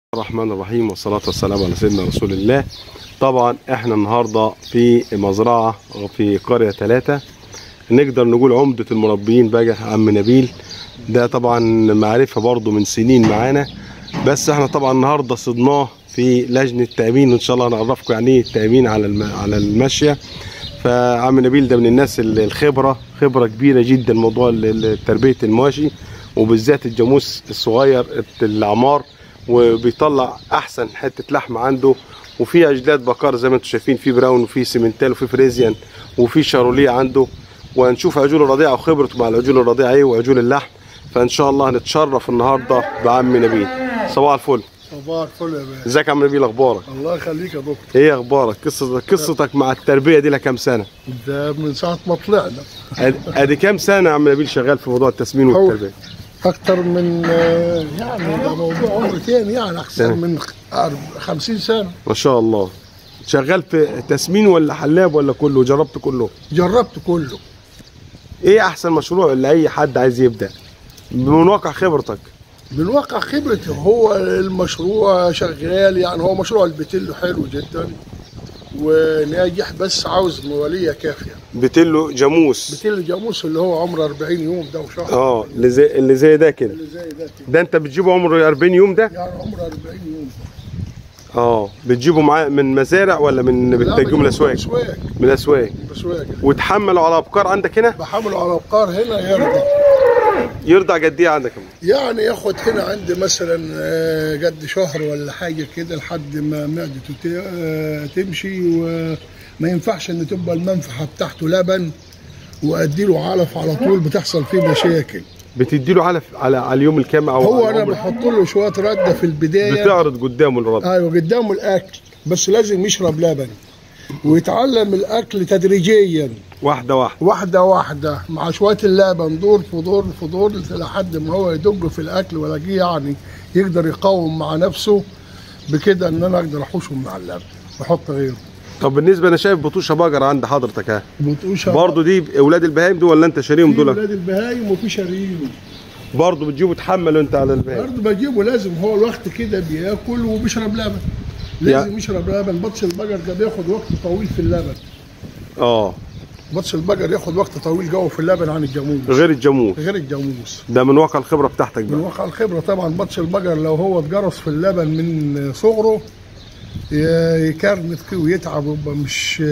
الرحمن الرحيم والصلاة والسلام على سيدنا رسول الله طبعا احنا النهاردة في مزرعة في قرية ثلاثة نقدر نقول عمدة المربيين بقى عم نبيل ده طبعا معرفة برضو من سنين معانا بس احنا طبعا النهاردة صدناه في لجنة تأمين وان شاء الله هنعرفكم يعني ايه التأمين على الم... على الماشية فعم نبيل ده من الناس ال- الخبرة خبرة كبيرة جدا موضوع ال- ال- تربية المواشي وبالذات الجاموس الصغير العمار وبيطلع احسن حته لحم عنده وفي اجداد بقر زي ما انتم شايفين في براون وفي سيمنتال وفي فريزيان وفي شاروليه عنده وهنشوف عجول الرضيعه وخبرته مع العجول الرضيعه ايه وعجول اللحم فان شاء الله هنتشرف النهارده بعم نبيل صباح الفل صباح الفل يا باشا ازيك يا عم نبيل اخبارك الله يخليك يا دكتور ايه اخبارك قصتك قصتك مع التربيه دي لها كام سنه ده من ساعة ما طلعنا أد- ادي كام سنه يا عم نبيل شغال في موضوع التسمين هو- والتربيه أكتر من آه، يعني ده موضوع عمر تاني يعني أحسن تمام. من أرب- 50 سنة ما شاء الله شغال في تسمين ولا حلاب ولا كله جربت كله جربت كله ايه احسن مشروع لاي حد عايز يبدا من واقع خبرتك من واقع خبرتي هو المشروع شغال يعني هو مشروع البتلو حلو جدا وناجح بس عاوز موالية كافية بتلو جاموس بتلو جاموس اللي هو عمره 40 يوم ده وشهر اه اللي زي اللي زي ده كده اللي زي ده كده ده انت بتجيبه عمره 40 يوم ده يعني عمره 40 يوم اه بتجيبه معاه من مزارع ولا من بتجيبه من الاسواق اسواق من الاسواق اسواق وتحمله على ابقار عندك هنا بحمله على ابقار هنا يرضى يرضع قد ايه عندك يعني ياخد هنا عندي مثلا آه، قد شهر ولا حاجه كده لحد ما معدته ت- آه، تمشي وما ينفعش ان تبقى المنفعه بتاعته لبن وادي له علف على طول بتحصل فيه مشاكل بتدي له على على على اليوم الكام او هو على انا العمر؟ بحط له شويه رده في البدايه بتعرض قدامه الرد ايوه قدامه الاكل بس لازم يشرب لبن ويتعلم الاكل تدريجيا واحده واحده واحدة واحدة مع شوية اللبن دور في دور في دور لحد ما هو يدق في الأكل ولاقيه يعني يقدر يقاوم مع نفسه بكده إن أنا أقدر أحوشه مع اللبن وأحط غيره طب بالنسبه انا شايف بطوشه بقر عند حضرتك ها بتقوش برضه دي اولاد البهايم دول ولا انت شاريهم في دول ولاد البهايم وفي شاريين برضه بتجيبه تحمله انت على البهايم برضه بجيبه لازم هو الوقت كده بياكل وبيشرب لبن لازم يشرب لبن بطش البقر ده بياخد وقت طويل في اللبن اه بطش البقر ياخد وقت طويل جوه في اللبن عن الجاموس غير الجاموس غير الجاموس ده من واقع الخبره بتاعتك من بقى واقع الخبره طبعا بطش البقر لو هو اتجرس في اللبن من صغره ي- يكرنف فيه ويتعب ويبقى مش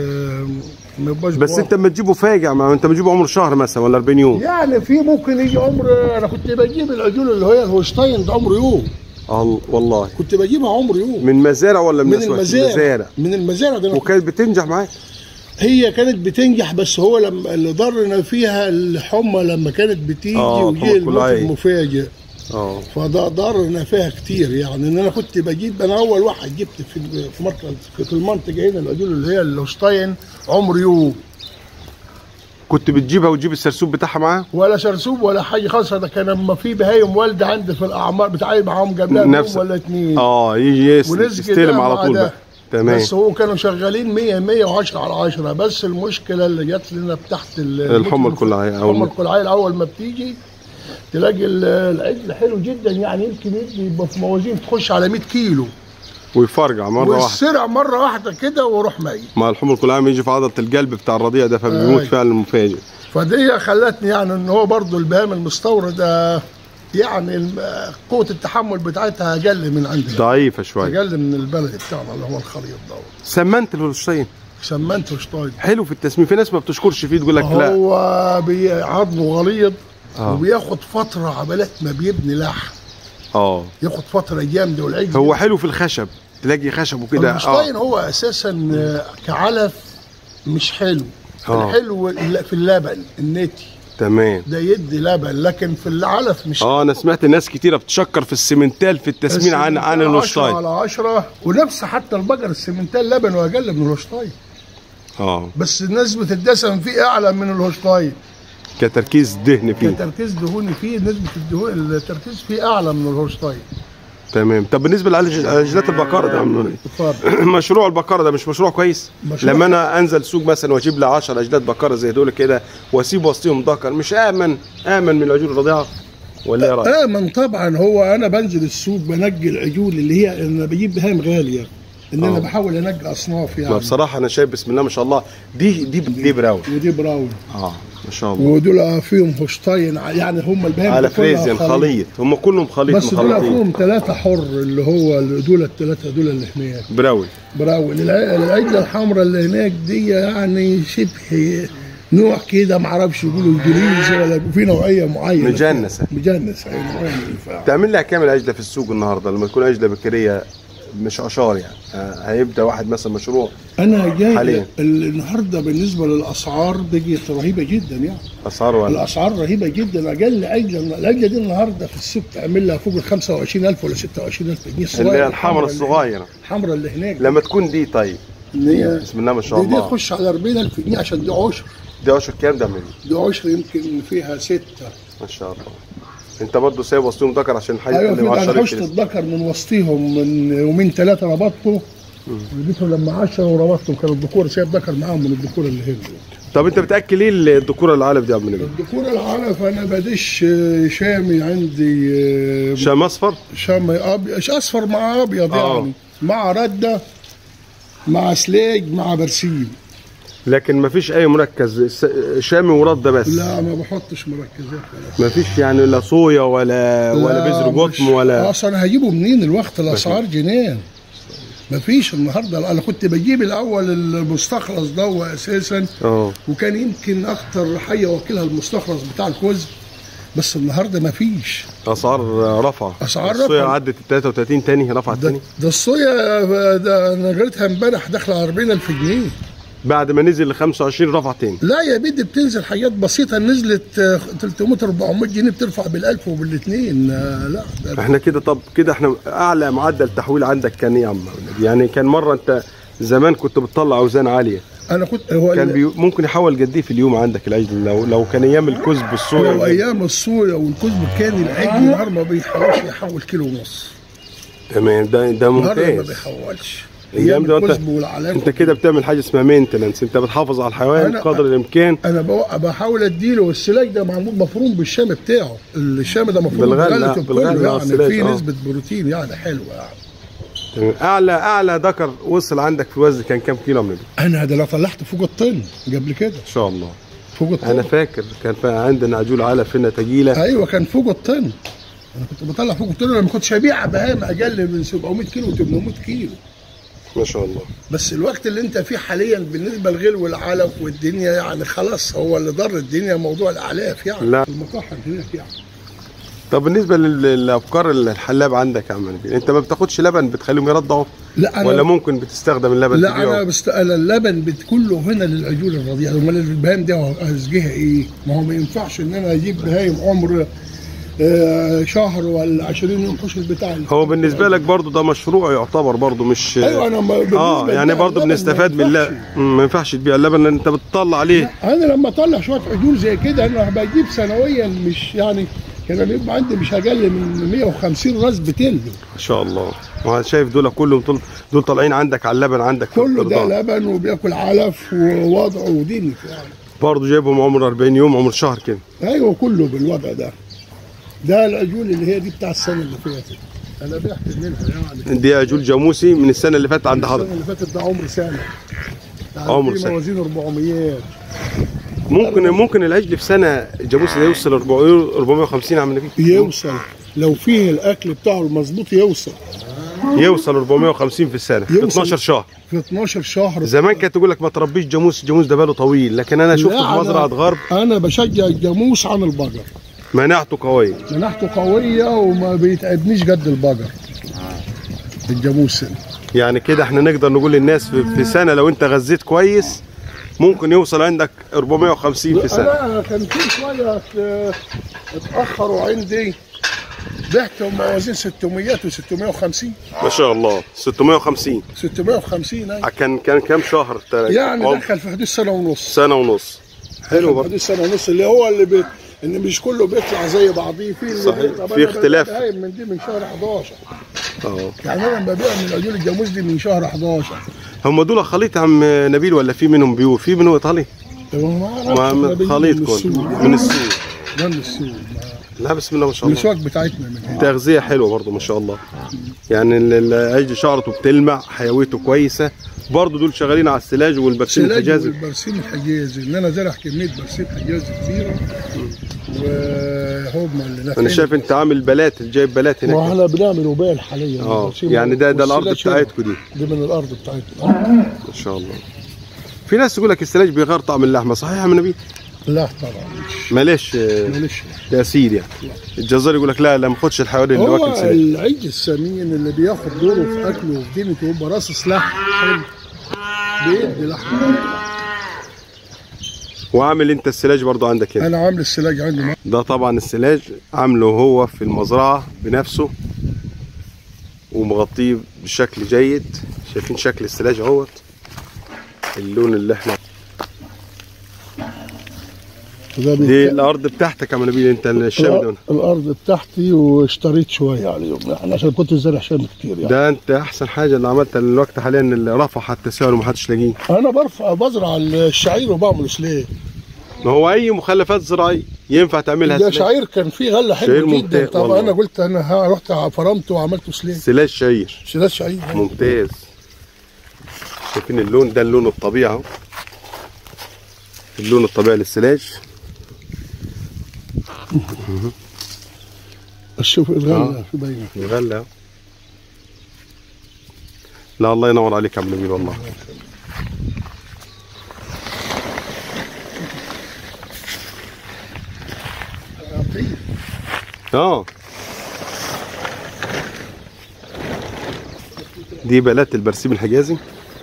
ما يبقاش بس بواقع. انت لما تجيبه فاجع ما انت بتجيبه عمر شهر مثلا ولا 40 يوم يعني في ممكن يجي عمر انا كنت بجيب العجول اللي هي الهولشتاين ده عمره يوم ال- والله كنت بجيبها عمر يوم من مزارع ولا من, من أسواق؟ المزارع مزارع من المزارع ده أنا وكانت بتنجح معاك هي كانت بتنجح بس هو لما اللي ضرنا فيها الحمى لما كانت بتيجي آه، وجي الحمى الموت الكلعية. المفاجئ اه فده ضرنا فيها كتير يعني ان انا كنت بجيب انا اول واحد جبت في في مركز في المنطقه هنا العجول اللي هي الهوشتاين عمر يوم كنت بتجيبها وتجيب السرسوب بتاعها معاها ولا سرسوب ولا حاجه خالص ده كان لما في بهايم والده عندي في الاعمار بتاعي معاهم قبلها نفس- يوم ولا اتنين اه يجي يس- ونسج ده يستلم على مع طول ده. بقى تمام بس هو كانوا شغالين 100 110 على 10 بس المشكله اللي جت لنا تحت ال- الحمى الكلعية أول الحمى ما- الكلعية اول ما بتيجي تلاقي ال- العجل حلو جدا يعني يمكن يدي يبقى في موازين تخش على 100 كيلو ويفرجع مره واحده والسرع مره واحده كده ويروح ميت مع الحمى الكلعية يجي في عضله القلب بتاع الرضيع ده فبيموت أي. فعلا مفاجئ فدي خلتني يعني ان هو برضو البهائم المستورده يعني الم- قوه التحمل بتاعتها اقل من عندنا ضعيفه شويه اقل من البلد بتاعنا اللي هو الخليط ده سمنت الهولشتين سمنته شطايد حلو في التسمين في ناس ما بتشكرش فيه تقول لك لا هو بي- عظمه غليظ آه. وبياخد فتره عبالات ما بيبني لحم اه ياخد فتره جامده والعجل هو حلو في الخشب تلاقي خشب وكده المشطاين اه هو اساسا آه، كعلف مش حلو آه. الحلو الل- في اللبن النتي تمام ده يدي لبن لكن في العلف مش اه انا سمعت ناس كتيره بتشكر في السمنتال في التسمين عن عن 10 الهولشتاين على 10 ونفس حتى البقر السمنتال لبن واقل من الهوشتاين اه بس نسبه الدسم فيه اعلى من الهوشتاين كتركيز دهن فيه كتركيز دهوني فيه نسبه الدهون التركيز فيه اعلى من الهوشتاين تمام طب بالنسبه لعجلات البقره ده عاملين ايه اتفضل مشروع البقره ده مش مشروع كويس مشروع لما انا انزل سوق مثلا واجيب لي 10 اجداد بقره زي دول كده واسيب وسطهم ذكر مش امن امن من العجول الرضيعه ولا ايه رايك؟ امن طبعا هو انا بنزل السوق بنقي العجول اللي هي انا بجيب بهايم غاليه ان انا آه. بحاول انقي اصناف ما يعني بصراحه انا شايف بسم الله ما شاء الله دي دي دي براون ودي براون اه ما شاء الله ودول فيهم هوشتاين يعني هم البهايم على دي كلها فريزيان خليط هم كلهم خليط بس دول مخلطين فيهم ثلاثة حر اللي هو دول الثلاثة دول اللي هناك براون براون الع- العجلة الحمراء اللي هناك دي يعني شبه نوع كده معرفش يقولوا انجليزي ولا في نوعية معينة مجنسة. مجنسة أي نوعية من الفعل. تعمل لها كام العجله في السوق النهارده لما تكون عجله بكريه مش اشار يعني آه هيبدا واحد مثلا مشروع انا جاي حاليا. ال- النهارده بالنسبه للاسعار بقت رهيبه جدا يعني اسعار ولا الاسعار رهيبه جدا اقل عجله العجله دي النهارده في السوق تعمل لها فوق ال 25000 ولا 26000 جنيه اللي هي الحمراء الصغيره الحمراء اللي هناك لما تكون دي طيب اللي هي بسم الله ما شاء دي, دي الله تخش على 40000 جنيه عشان دي عشر دي اشهر كام ده من دي عشر يمكن فيها سته ما شاء الله انت برضه سايب وسطهم ذكر عشان الحاجه ايوه اللي في ما انا عشرتش حشت لسه. الذكر من وسطيهم من يومين ثلاثه ربطته اديتهم لما 10 وربطتهم كان الذكور سايب ذكر معاهم من الذكور اللي هنا طب انت بتاكل ايه الذكوره العالف دي يا عم نبيل الذكور العلف انا بدش آه، شامي عندي آه، شام اصفر شامي ابيض اصفر مع ابيض آه. يعني مع رده مع سليج مع برسيم لكن ما فيش اي مركز س- شامي ورده بس لا ما بحطش مركزات ولا ما فيش يعني لا صويا ولا ولا لا، بذر مش- قطن ولا اصلا هجيبه منين الوقت الاسعار جنان مفيش النهارده انا كنت بجيب الاول المستخلص ده اساسا اه وكان يمكن اكتر حاجه واكلها المستخلص بتاع الكوز بس النهارده مفيش اسعار رفع أسعار الصويا رفع. عدت ال 33 تاني رفعت ده, تاني ده الصويا ده انا قريتها امبارح داخله على 40000 جنيه بعد ما نزل ل 25 رفع تاني لا يا بيدي بتنزل حاجات بسيطه نزلت آه، 300 400 جنيه بترفع بال1000 وبالاثنين آه، لا ده احنا كده طب كده احنا اعلى معدل تحويل عندك كان ايه يا عم نبيل؟ يعني كان مره انت زمان كنت بتطلع اوزان عاليه انا كنت هو كان ال- بي ممكن يحول قد ايه في اليوم عندك العجل لو لو كان ايام الكزب هو الصويا ايام الصويا والكزب كان العجل النهار ما بيحاولش يحول كيلو ونص تمام ده ده النهار ما ممتاز بيحولش ايام ايام ده انت الكزب والعلاج انت كده بتعمل حاجه اسمها مينتننس انت بتحافظ على الحيوان أنا- قدر الامكان انا بو- بحاول اديله والسلاج ده معمول مفروم بالشام بتاعه الشام ده مفروم بالغلة، بالغلة بالغلة، كله آه، يعني السلاج، فيه آه. نسبه بروتين يعني حلوه يعني تمام. اعلى اعلى ذكر وصل عندك في الوزن كان كام كيلو من انا ده لو طلعت فوق الطن قبل كده ان شاء الله فوق الطن انا فاكر كان في عندنا عجول علف هنا تجيله ايوه كان فوق الطن انا كنت بطلع فوق الطن انا ما كنتش هبيع بهام اقل من 700 كيلو و800 كيلو ما شاء الله بس الوقت اللي انت فيه حاليا بالنسبه للغلو والعلف والدنيا يعني خلاص هو اللي ضر الدنيا موضوع الاعلاف يعني لا. المطاحن هناك يعني طب بالنسبه لل- للافكار الحلاب عندك يا عم نبيل انت ما بتاخدش لبن بتخليهم يرضعوا لا انا ولا ممكن بتستخدم اللبن لا تبيعه؟ انا بست... انا اللبن بت- كله هنا للعجول الرضيعه امال البهايم دي هسقيها ايه؟ ما هو ما ينفعش ان انا اجيب بهايم عمر آه، شهر ولا 20 يوم حوش البتاع هو بالنسبه لك برضو ده مشروع يعتبر برضو مش ايوه انا ما- بالنسبة اه يعني لده برضو اللبن ما بنستفاد من ينفعش. اللبن مم، ما ينفعش تبيع اللبن لان انت بتطلع عليه انا لما اطلع شويه عجول زي كده انا بجيب سنويا مش يعني كان بيبقى عندي مش اقل من 150 راس بتل ما شاء الله وانا شايف دول كلهم طل... دول طالعين عندك على اللبن عندك في كله ده الترضاع. لبن وبياكل علف ووضعه ودني يعني برضو جايبهم عمر 40 يوم عمر شهر كده ايوه كله بالوضع ده ده العجول اللي هي دي بتاع السنه اللي فاتت انا بعت منها يعني دي عجول جاموسي من السنه اللي فاتت عند السنه حضرتك اللي فاتت ده عمر سنه يعني عمر في سنة. موازين 400 ممكن ممكن العجل في سنه جاموسي ده يوصل 400 450 عم نبيل يوصل لو فيه الاكل بتاعه المظبوط يوصل يوصل 450 في السنه في يوصل. 12 شهر في 12 شهر زمان كانت تقول لك ما تربيش جاموس الجاموس ده باله طويل لكن انا شفت لا، في مزرعه أنا- غرب انا بشجع الجاموس عن البقر مناعته قويه مناحته قويه وما بيتعبنيش قد البقر الجاموس هنا. يعني كده احنا نقدر نقول للناس في, في سنه لو انت غذيت كويس ممكن يوصل عندك 450 في سنه انا كان في شويه ات- اتاخروا عندي بعتهم موازين 600 و650 ما شاء الله 650 650 أيوة. كان كان كام شهر تاني؟ يعني عمر دخل في حدود سنه ونص سنه ونص حلو في برضه حدود سنه ونص اللي هو اللي بي... ان مش كله بيطلع زي بعضيه في اللي صحيح. بيطلع- في أنا اختلاف. ببيع من دي من شهر 11 اه يعني انا ببيع من عجول الجاموس دي من شهر 11 هم دول خليط يا عم نبيل ولا في منهم بيو في منهم ايطالي طب ما ما أعرفش، إحنا بنجيب خليط من كله السوق. من السوق ده من السوق لا بسم الله ما شاء الله الاسواق بتاعتنا من هنا تغذيه حلوه برضه ما شاء الله يعني ال- ال- العيش شعرته بتلمع حيويته كويسه برضه دول شغالين على السلاج والبرسيم سلاج الحجازي والبرسيم الحجازي ان انا زارع كميه برسيم حجازي كبيره وهم اللي انا نافعين. شايف انت عامل بلات جايب بلات ما هناك احنا بنعمل وبال حاليا اه البرسيم يعني ده ده الارض والسلاج هنا. بتاعتكم دي دي من الارض بتاعتنا ما شاء الله في ناس تقول لك السلاج بيغير طعم اللحمه صحيح يا عم نبيل لا طبعا مش ماليش آه، معلش تاثير يعني الجزار يقول لك لا لا ما خدش الحيوان اللي هو واكل سلاج العيد السمين اللي بياخد دوره في اكله وفي دينته يبقى راس سلاح حلو بيدي لحمه وعامل انت السلاج برضه عندك هنا انا عامل السلاج عندي معاه. ده طبعا السلاج عامله هو في المزرعه بنفسه ومغطيه بشكل جيد شايفين شكل السلاج اهوت اللون اللي احنا ده دي بيت- الارض بتاعتك يا عم نبيل انت الشام ده الارض بتاعتي واشتريت شويه عليهم يعني عشان كنت زارع شام كتير يعني ده انت احسن حاجه اللي عملتها الوقت حاليا اللي رفع حتى سعره ما حدش لاقيه انا برفع بزرع الشعير وبعمل سليه ما هو اي مخلفات زراعيه ينفع تعملها ده سلاج شعير كان فيه غله شعير حلو جدا ممتاز طبعا والله. انا قلت انا ها- رحت فرمته وعملته سليه سلاج شعير سلاج شعير ممتاز شايفين اللون ده اللون الطبيعي اهو اللون الطبيعي للسلاج شوف الغله آه. في باينه يغلى اهو. لا الله ينور عليك يا عم نبيل والله اه دي بلات البرسيم الحجازي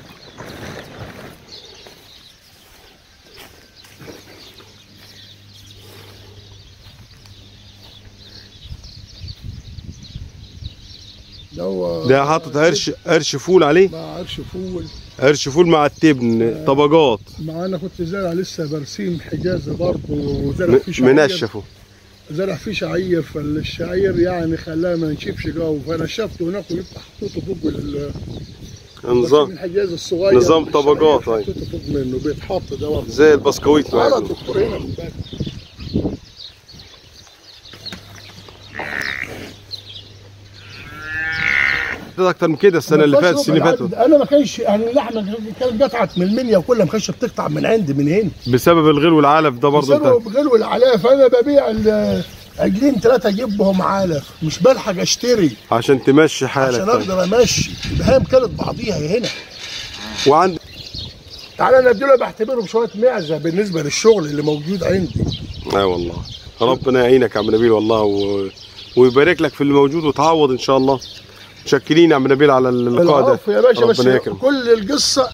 ده هو ده حاطط قرش قرش فول عليه مع عرش فول قرش فول مع التبن طبقات مع انا كنت زارع لسه برسيم حجازي برضه وزارع م- فيه شعير منشفه زرع فيه شعير فالشعير يعني خلاه ما نشفش جو فنشفته وناكل يبقى حطيته فوق ال- نظام الحجاز الصغير نظام طبقات، الشعير أيوة. حطيته فوق منه بيتحط ده برضه زي البسكويت على معاك. الدكتور هنا من بعد. ده اكتر من كده السنه اللي فاتت السنه اللي بالعكس، فاتت انا ما كانش يعني اللحمه كانت قطعت من المنيا وكلها ما كانتش بتقطع من عندي من هنا بسبب الغلو والعلف ده برضه انت بسبب غلو العلاف انا ببيع ال- عجلين ثلاثه اجيبهم علف مش بلحق اشتري عشان تمشي حالك عشان طيب. اقدر امشي البهايم كانت بعضيها هنا وعند تعالى انا دول بعتبرهم شويه معزه بالنسبه للشغل اللي موجود عندي اي والله ربنا يعينك يا عم نبيل والله و... ويبارك لك في اللي موجود وتعوض ان شاء الله متشكرين يا عم نبيل على اللقاء ده العفو يا باشا بس ربنا يكرمك كل القصه